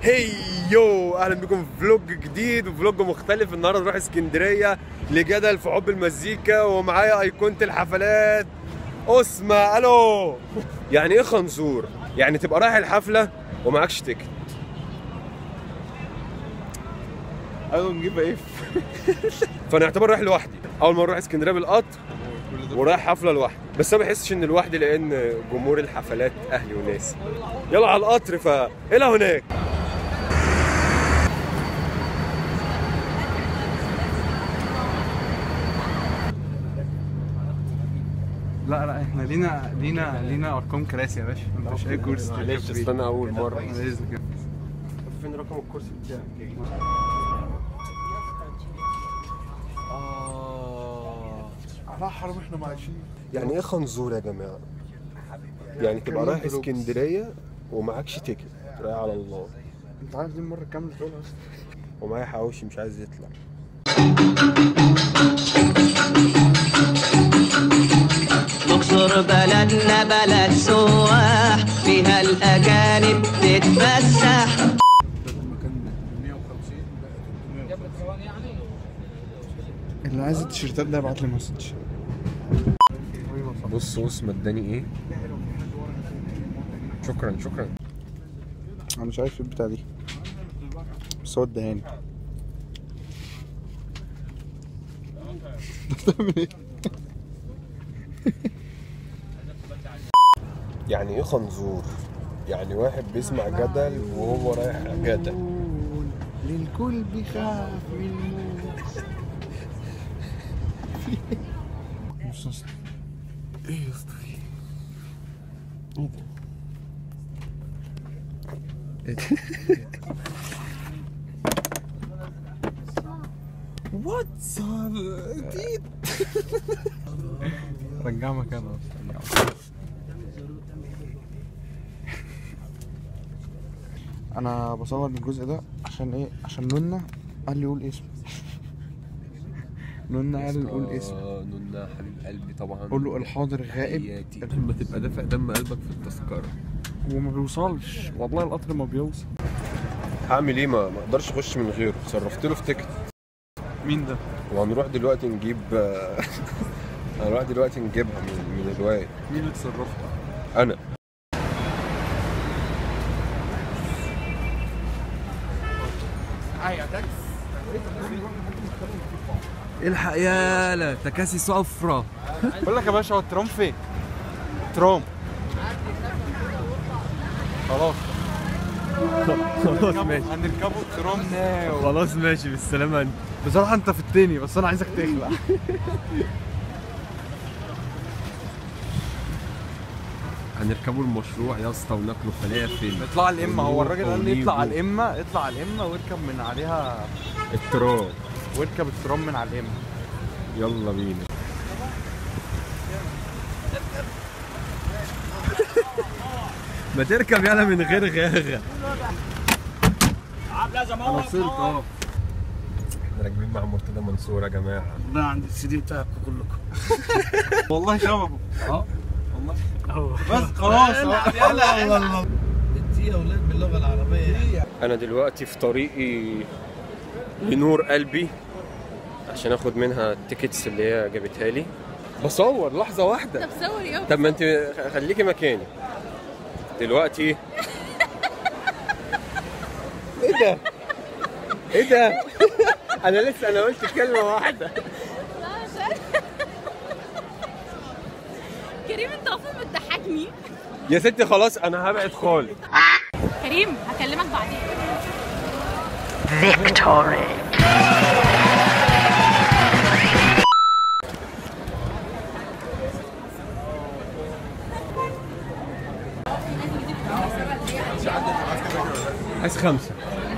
هيو اهلا بكم في فلوج جديد وفلوج مختلف النهارده نروح اسكندريه لجدل في حب المزيكا ومعايا ايقونه الحفلات اسمع الو يعني ايه خنزور يعني تبقى رايح الحفله ومعكش تيكت ايوه نجيب ايه فانا اعتبر رايح لوحدي اول ما اروح اسكندريه بالقطر ورايح حفله لوحدي بس انا ما بحسش ان لوحدي لان جمهور الحفلات اهلي وناسي يلا على القطر فالى هناك لا لا احنا لينا لينا لينا ارقام كراسي يا باشا انت مش اي كرسي معلش تركب فيه. استنى اول مره على اذنك فين رقم الكرسي بتاعك لا حرام احنا ما عايشين يعني ايه خنزور يا جماعه يعني تبقى رايح كلهم اسكندريه ومعكش تيكت رايح على الله انت عارف دي المره كامله تقولها اصلا ومعايا حواوشي مش عايز يطلع الاقصر بلدنا بلد سواح فيها الاجانب تتفسح المكان 150 اللي عايز التيشيرتات ده ابعت لي مسج بص بص مداني ايه شكرا شكرا انا مش عارف ايه البتاع دي بس هو ادهاني بتعمل ايه؟ يعني ايه خنزور يعني واحد بيسمع جدل وهو رايح جدل للكل بيخاف من الموت بص يا اسطى. ايه يا اسطى في ايه ده واتس جديد رجع مكانه انا بصور الجزء ده عشان ايه عشان نونا قال لي قول اسم نونا قال لي قول اسم آه، نونا حبيب قلبي طبعا قول له الحاضر غائب حياتي لما تبقى دافع دم قلبك في التذكره وما بيوصلش والله القطر ما بيوصل هعمل ايه ما ما اقدرش اخش من غيره صرفت له في تيكت مين ده؟ وهنروح دلوقتي نجيب هنروح دلوقتي نجيبها من, من الواد مين اللي اتصرفت؟ انا الحق يالا تكاسي صفرة بقول لك يا باشا هو الترام فين؟ ترام خلاص خلاص ماشي هنركبه الترام ناو خلاص ماشي بالسلامة انت بصراحة انت في التاني بس انا عايزك تخلع هنركبوا المشروع يا اسطى وناكلوا فلافل اطلع على الامه هو الراجل قال لي اطلع على ونيجو. الامه اطلع على الامه واركب من عليها التراب واركب الترام من على الامه يلا بينا ما تركب يالا من غير غاغة انا وصلت اه احنا راكبين مع مرتضى منصور يا جماعه ده عند السي دي بتاعكم كلكم والله شبهه اه والله بس خلاص يلا يلا انت يا اولاد باللغه العربيه انا دلوقتي في طريقي لنور قلبي عشان اخد منها التيكتس اللي هي جابتها لي بصور لحظه واحده طب صور يابا طب ما انت خليكي مكاني دلوقتي ايه ده ايه ده انا لسه انا قلت كلمه واحده كريم انت اصلا بتضحكني يا ستي خلاص انا هبعد خالص كريم هكلمك بعدين عايز خمسة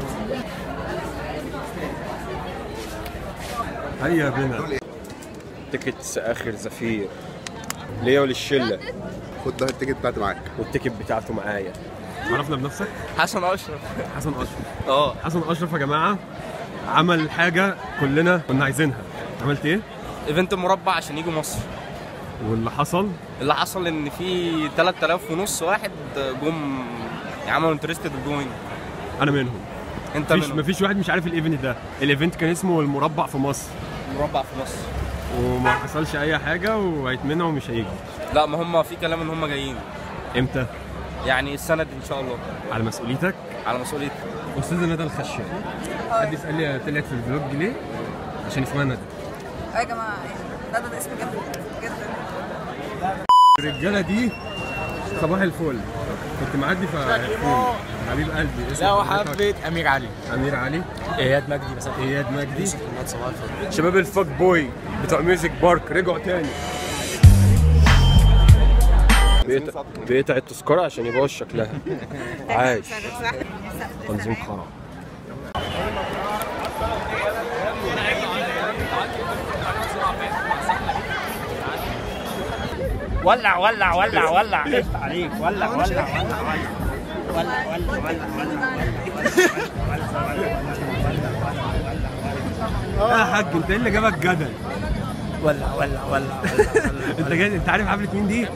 هيا بنا تيكتس اخر زفير ليا وللشله خد ده التيكت بتاعتي معاك والتيكت بتاعته معايا عرفنا بنفسك حسن اشرف حسن اشرف اه حسن اشرف يا جماعة عمل حاجة كلنا كنا عايزينها عملت ايه؟ ايفنت مربع عشان يجوا مصر واللي حصل اللي حصل ان في 3000 ونص واحد جم عملوا انترستد جوين انا منهم انت مفيش منهم مفيش واحد مش عارف الايفنت ده الايفنت كان اسمه المربع في مصر مربع في مصر وما حصلش اي حاجه وهيتمنعوا ومش هيجي لا ما هم في كلام ان هم جايين امتى يعني السنه دي ان شاء الله على مسؤوليتك على مسؤوليتي استاذه ندى الخشاب حد يسال لي طلعت في الفلوج ليه عشان اسمها ندى اه يا جماعه لا ده, ده اسم جامد جدا الرجاله دي صباح الفل كنت معدي ف حبيب قلبي اسمه لا حضرتك؟ وحبيت امير علي امير علي اياد مجدي مثلا اياد مجدي صباح الفل شباب الفاك بوي بتوع ميوزك بارك رجعوا تاني بيقطع بيقطع التذكرة عشان يبوظ شكلها عايش تنظيم خرا ولع ولع ولع ولع قشطة عليك ولع ولع ولع ولع ولع ولع ولع يا حاج انت ايه اللي جابك جدل ولع ولع ولع انت جاي انت عارف حفله مين دي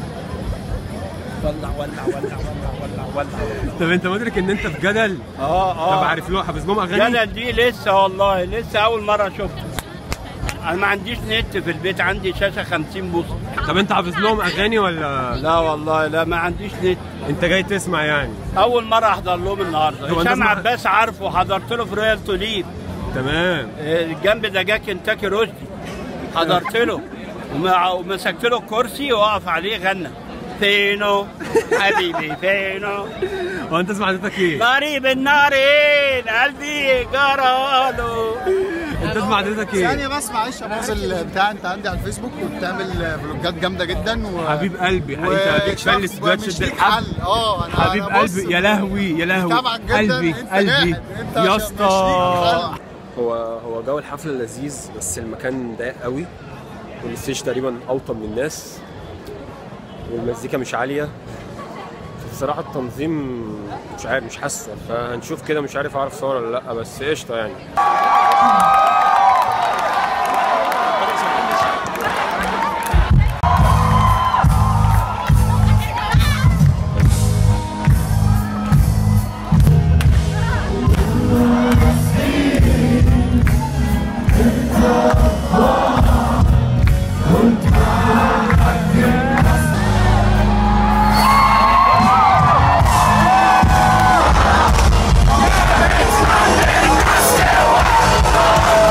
ولع ولع ولع ولع ولع طب انت مدرك ان انت في جدل اه طب اه عارف له حافظ لهم اغاني جدل دي لسه والله لسه اول مره شفته انا ما عنديش نت في البيت عندي شاشه 50 بوصه طب انت حافظ لهم اغاني ولا لا والله لا ما عنديش نت انت جاي تسمع يعني اول مره احضر لهم النهارده طب أنت هشام اسمع- عباس عارفه حضرت له في رويال توليب تمام آه، جنب دجاج كنتاكي رشدي حضرت له ومع- ومسكت له الكرسي وقف عليه غنى فينو حبيبي فينو هو انت اسمع حضرتك ايه؟ غريب النارين قلبي جراله انت اسمع حضرتك ايه؟ ثانية بس معلش ابوظ البتاع انت عندي على الفيسبوك وبتعمل فلوجات جامدة جدا و حبيب قلبي انت هديك شال السبات ومش شد ليك الحبل حل اه انا حبيب أنا بص قلبي يا لهوي يا لهوي متابعك جدا، قلبي انت قلبي جاحد، انت يا عشان مش اسطى ليك حل. هو هو جو الحفلة لذيذ بس المكان ضيق قوي والستيج تقريبا أوطى من الناس والمزيكا مش عالية بصراحة التنظيم مش عارف مش حاسه فهنشوف كده مش عارف اعرف صور ولا لا بس قشطة يعني Still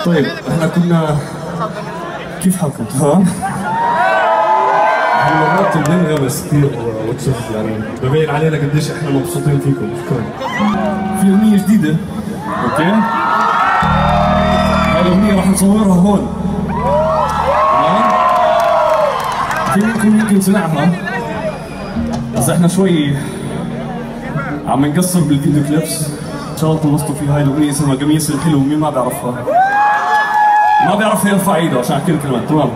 طيب احنا كنا كيف حالكم تمام؟ احنا مرات الدنيا بس كثير وتشوف يعني ببين علينا قديش احنا مبسوطين فيكم شكرا في اغنية جديدة اوكي؟ هاي الاغنية راح نصورها هون تمام؟ في منكم يمكن سمعها بس احنا شوي عم نقصر بالفيديو كليبس ان شاء الله تنبسطوا في هاي الاغنيه اسمها قميص الحلو مين ما بيعرفها ما بيعرفها يرفع ايده عشان احكي الكلمات تمام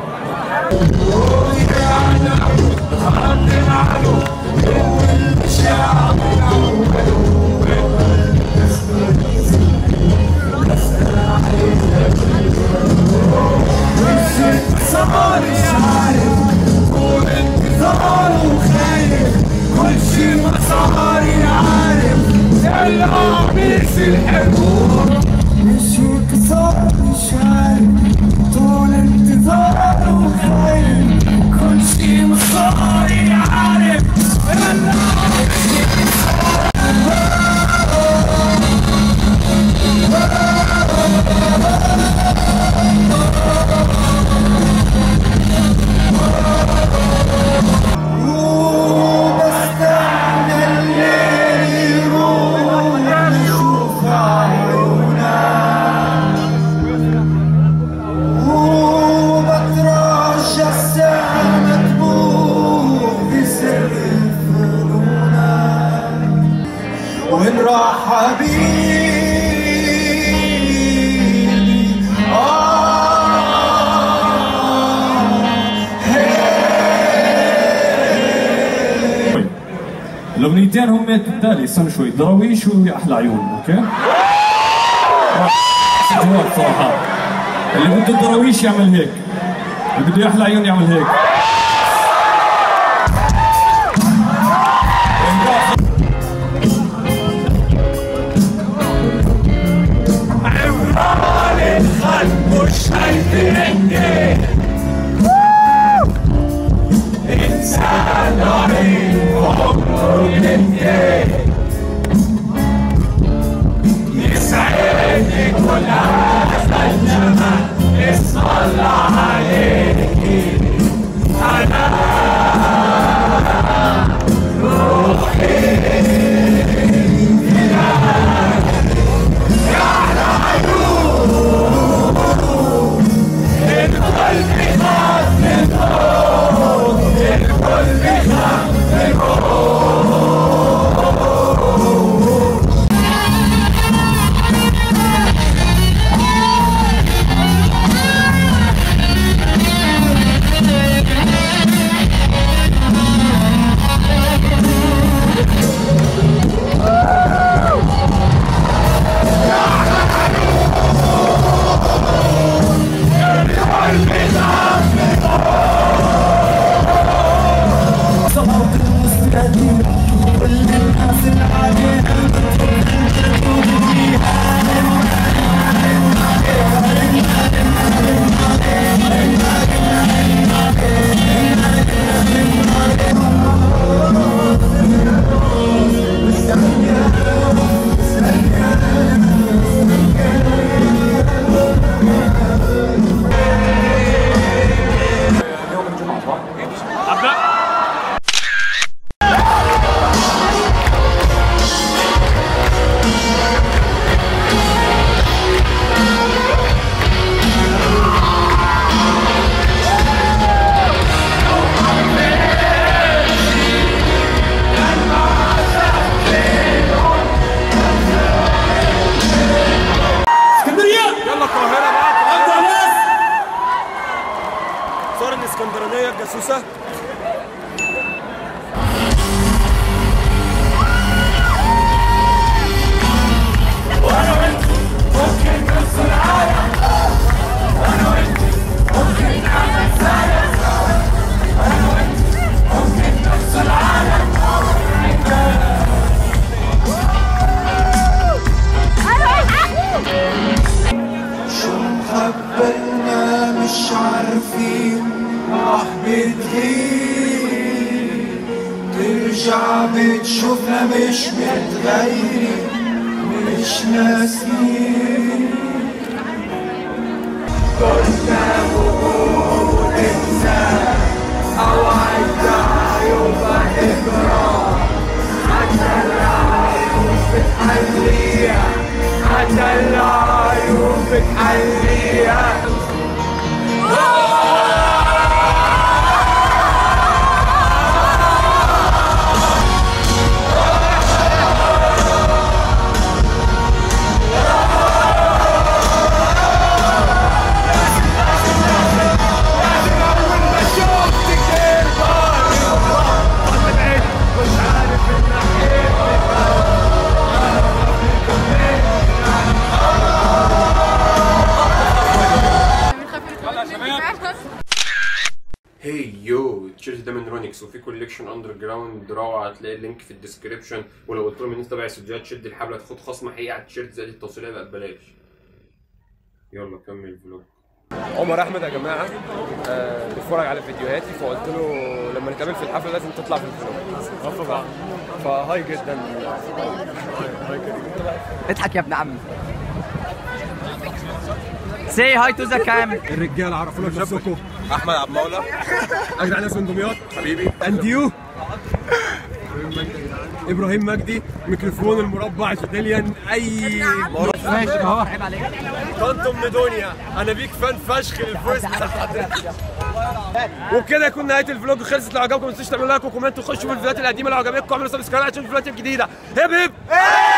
صار عارف وانتظار وخايف كل شي ما صار عارف القميص الحلو مش هيك صار مش عارف طول انتظار وخايف كل شي ما صار عارف وبستنى الليل يروح نشوف عيونا وبترجى السما تبوح بسر الفنونا وين راح حبيبي الاغنيتين هم كالتالي استنوا شوي دراويش ويا احلى عيون اوكي؟ جواب صراحه اللي بده الدراويش يعمل هيك اللي بده احلى عيون يعمل هيك عمران الخلق مش شايفيني إنسان رهيب وعمره ينتهي يسعدك كل هذا الجمال اسم الله عليك أنا اسكندريه يلا القاهره بقى ابدا ناس صار الاسكندرانيه الجاسوسه شو مخبلنا مش عارفين راح بتغيب ترجع بتشوفنا مش متغيرين مش ناسين كنا وجود إنسان أو عدى يبقى إجرام حتى العيون بتحليها حتى العيون بتحليها هي يو التيشيرت ده من رونيكس وفي كوليكشن اندر جراوند روعه هتلاقي اللينك في الديسكربشن ولو قلت لهم ان انت تابع استوديوهات شد الحبل هتاخد خصم حقيقي على التيشيرت زائد التوصيليه بقى ببلاش يلا كمل الفلوج عمر احمد يا جماعه آه بيتفرج على فيديوهاتي فقلت له لما نتقابل في الحفله لازم تطلع في الفلوج طبعا فهاي جدا اضحك يا ابن عمي سي هاي تو ذا كام الرجاله عرفونا بنفسكم احمد عبد المولى اجدع ناس من دمياط حبيبي اند يو ابراهيم مجدي ميكروفون المربع جدليان اي ماشي اهو عيب عليك طنطم ميدونيا انا بيك فان فشخ للفويس بتاع حضرتك وبكده يكون نهايه الفلوج خلصت لو عجبكم ما تنسوش تعملوا لايك وكومنت وخشوا في الفيديوهات القديمه لو عجبتكم اعملوا سبسكرايب عشان الفيديوهات الجديده هب هب